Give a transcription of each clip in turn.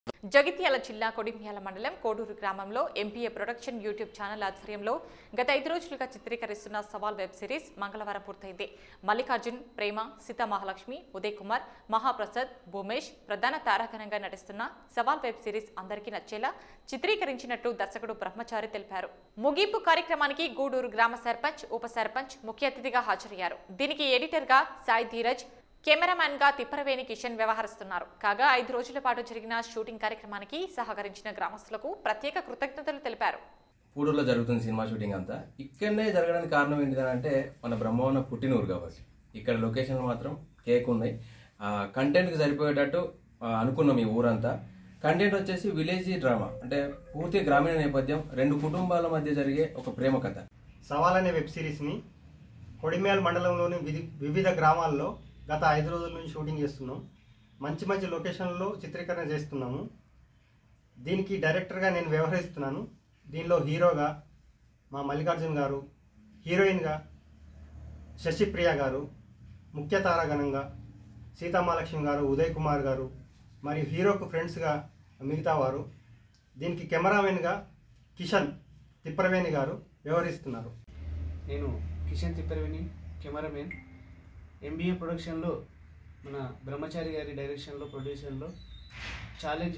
జగిత్యాల జిల్లా కొడిమ్యాల మండలం కోడూరు గ్రామంలో ఎంపీఏ ప్రొడక్షన్ యూట్యూబ్ ఛానల్ ఆధ్వర్యంలో గత ఐదు రోజులుగా చిత్రీకరిస్తున్న సవాల్ వెబ్ సిరీస్ మంగళవారం పూర్తయింది మల్లికార్జున్ ప్రేమ సీతా మహాలక్ష్మి ఉదయ్ కుమార్ మహాప్రసాద్ భూమేష్ ప్రధాన తారాగణంగా నటిస్తున్న సవాల్ వెబ్ సిరీస్ అందరికీ నచ్చేలా చిత్రీకరించినట్టు దర్శకుడు బ్రహ్మచారి తెలిపారు ముగింపు కార్యక్రమానికి గూడూరు గ్రామ సర్పంచ్ ఉప సర్పంచ్ ముఖ్య అతిథిగా హాజరయ్యారు దీనికి ఎడిటర్గా సాయి ధీరజ్ కెమెరామ్యాన్ గా తిప్పరవేణి కిషన్ వ్యవహరిస్తున్నారు కాగా ఐదు రోజుల పాటు జరిగిన షూటింగ్ కార్యక్రమానికి సహకరించిన గ్రామస్తులకు ప్రత్యేక కృతజ్ఞతలు తెలిపారు పూడూరులో జరుగుతుంది సినిమా షూటింగ్ అంతా ఇక్కడనే జరగడానికి కారణం ఏంటిదంటే మన బ్రహ్మవన పుట్టినూరు కాబట్టి ఇక్కడ లొకేషన్లు మాత్రం కేక్ ఉన్నాయి కంటెంట్కి సరిపోయేటట్టు ఆ, అనుకున్నాం ఈ ఊరంతా కంటెంట్ వచ్చేసి విలేజ్ డ్రామా అంటే పూర్తి గ్రామీణ నేపథ్యం రెండు కుటుంబాల మధ్య జరిగే ఒక ప్రేమ కథ సవాల్ అనే వెబ్ సిరీస్ని కొడిమ్యాల్ మండలంలోని విధి వివిధ గ్రామాల్లో గత ఐదు రోజుల నుంచి షూటింగ్ చేస్తున్నాం మంచి మంచి లొకేషన్లో చిత్రీకరణ చేస్తున్నాము దీనికి డైరెక్టర్గా నేను వ్యవహరిస్తున్నాను దీనిలో హీరోగా మా మల్లికార్జున్ గారు హీరోయిన్గా శశిప్రియ గారు ముఖ్య తారాగణంగా సీతామహాలక్ష్మి గారు ఉదయ్ కుమార్ గారు మరియు హీరోకు ఫ్రెండ్స్గా మిగతా వారు దీనికి కెమెరామెన్గా కిషన్ తిప్పరవేణి గారు వ్యవహరిస్తున్నారు నేను కిషన్ తిప్పరవిని కెమెరామెన్ ఎంబీఏ ప్రొడక్షన్లో మన బ్రహ్మచారి గారి డైరెక్షన్లో ప్రొడ్యూసర్లో ఛాలెంజ్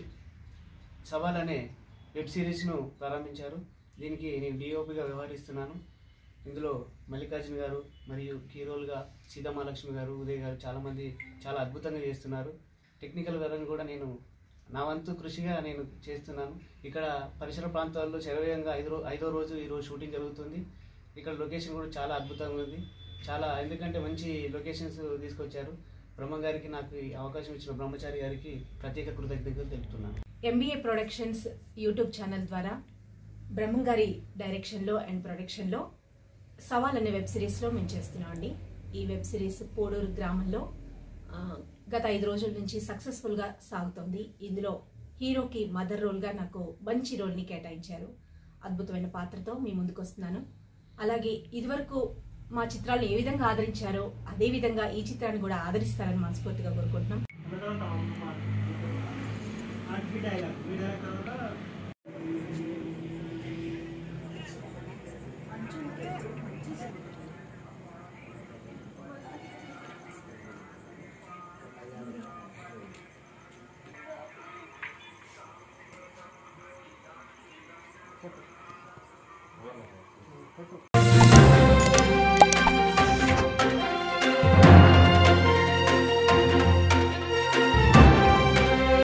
సవాల్ అనే వెబ్ సిరీస్ను ప్రారంభించారు దీనికి నేను డిఓపిగా వ్యవహరిస్తున్నాను ఇందులో మల్లికార్జున గారు మరియు హీరోలుగా సీతామహాలక్ష్మి గారు ఉదయ్ గారు చాలామంది చాలా అద్భుతంగా చేస్తున్నారు టెక్నికల్ పరంగా కూడా నేను నా వంతు కృషిగా నేను చేస్తున్నాను ఇక్కడ పరిసర ప్రాంతాల్లో శరవేగంగా ఐదో రో- ఐదో రోజు ఈరోజు షూటింగ్ జరుగుతుంది ఇక్కడ లొకేషన్ కూడా చాలా అద్భుతంగా ఉంది చాలా ఎందుకంటే మంచి లొకేషన్స్ తీసుకొచ్చారు బ్రహ్మ గారికి నాకు ఈ అవకాశం ఇచ్చిన బ్రహ్మచారి గారికి ప్రత్యేక కృతజ్ఞతలు తెలుపుతున్నాను ఎంబీఏ ప్రొడక్షన్స్ యూట్యూబ్ ఛానల్ ద్వారా బ్రహ్మం గారి డైరెక్షన్లో అండ్ ప్రొడక్షన్లో సవాల్ అనే వెబ్ సిరీస్లో మేము చేస్తున్నామండి ఈ వెబ్ సిరీస్ పోడూరు గ్రామంలో ఆ, గత ఐదు రోజుల నుంచి సక్సెస్ఫుల్గా సాగుతోంది ఇందులో హీరోకి మదర్ రోల్గా నాకు మంచి రోల్ని కేటాయించారు అద్భుతమైన పాత్రతో మీ ముందుకు వస్తున్నాను అలాగే ఇదివరకు మా చిత్రాలను ఏ విధంగా ఆదరించారో అదే విధంగా ఈ చిత్రాన్ని కూడా ఆదరిస్తారని మనస్ఫూర్తిగా కోరుకుంటున్నాం